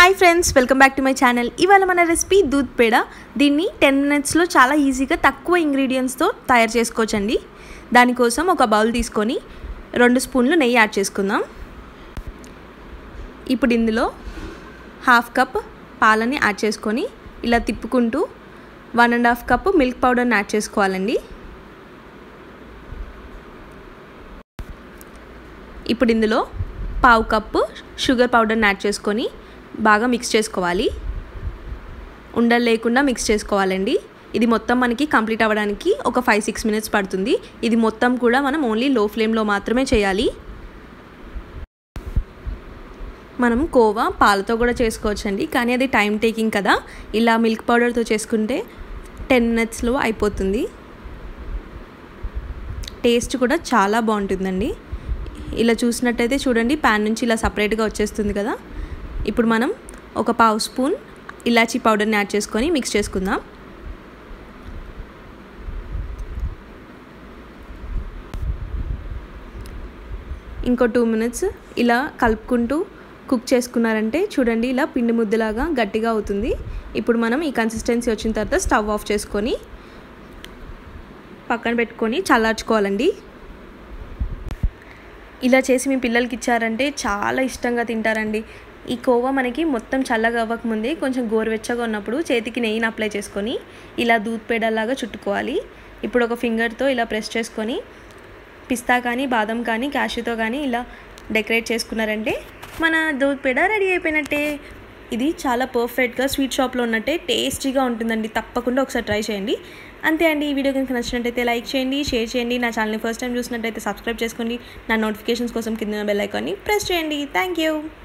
hi friends welcome back to my channel ఇవాళ మన recipe దూద్ పేడ దీన్ని టెన్ మినిట్స్లో చాలా ఈజీగా తక్కువ ఇంగ్రీడియంట్స్తో తయారు చేసుకోవచ్చండి దానికోసం ఒక బౌల్ తీసుకొని రెండు స్పూన్లు నెయ్యి యాడ్ చేసుకుందాం ఇప్పుడు ఇందులో హాఫ్ కప్ పాలని యాడ్ చేసుకొని ఇలా తిప్పుకుంటూ one and half cup milk పౌడర్ని యాడ్ చేసుకోవాలండి ఇప్పుడు ఇందులో పావు కప్పు షుగర్ పౌడర్ని యాడ్ చేసుకొని బాగా మిక్స్ చేసుకోవాలి ఉండలు లేకుండా మిక్స్ చేసుకోవాలండి ఇది మొత్తం మనకి కంప్లీట్ అవ్వడానికి ఒక ఫైవ్ సిక్స్ మినిట్స్ పడుతుంది ఇది మొత్తం కూడా మనం ఓన్లీ లో ఫ్లేమ్లో మాత్రమే చేయాలి మనం కోవా పాలతో కూడా చేసుకోవచ్చండి కానీ అది టైం టేకింగ్ కదా ఇలా మిల్క్ పౌడర్తో చేసుకుంటే టెన్ మినిట్స్లో అయిపోతుంది టేస్ట్ కూడా చాలా బాగుంటుందండి ఇలా చూసినట్టయితే చూడండి ప్యాన్ నుంచి ఇలా సపరేట్గా వచ్చేస్తుంది కదా ఇప్పుడు మనం ఒక పావు స్పూన్ ఇలాచీ పౌడర్ని యాడ్ చేసుకొని మిక్స్ చేసుకుందాం ఇంకో టూ మినిట్స్ ఇలా కలుపుకుంటూ కుక్ చేసుకున్నారంటే చూడండి ఇలా పిండి ముద్దలాగా గట్టిగా అవుతుంది ఇప్పుడు మనం ఈ కన్సిస్టెన్సీ వచ్చిన తర్వాత స్టవ్ ఆఫ్ చేసుకొని పక్కన పెట్టుకొని చల్లార్చుకోవాలండి ఇలా చేసి మీ పిల్లలకి ఇచ్చారంటే చాలా ఇష్టంగా తింటారండి ఈ కోవా మనకి మొత్తం చల్లగా అవ్వకముందే కొంచెం గోరువెచ్చగా ఉన్నప్పుడు చేతికి నెయ్యిని అప్లై చేసుకొని ఇలా దూద్ పేడలాగా చుట్టుకోవాలి ఇప్పుడు ఒక ఫింగర్తో ఇలా ప్రెస్ చేసుకొని పిస్తా కానీ బాదం కానీ క్యాష్యూతో కానీ ఇలా డెకరేట్ చేసుకున్నారంటే మన దూద్ పేడ రెడీ అయిపోయినట్టే ఇది చాలా పర్ఫెక్ట్గా స్వీట్ షాప్లో ఉన్నట్టే టేస్టీగా ఉంటుందండి తప్పకుండా ఒకసారి ట్రై చేయండి అంతే అండి ఈ వీడియో కనుక నచ్చినట్టయితే లైక్ చేయండి షేర్ చేయండి నా ఛానల్ని ఫస్ట్ టైం చూసినట్టయితే సబ్స్క్రైబ్ చేసుకోండి నా నోటిఫికేషన్స్ కోసం కింద బెల్ ఐకాన్ని ప్రెస్ చేయండి థ్యాంక్ యూ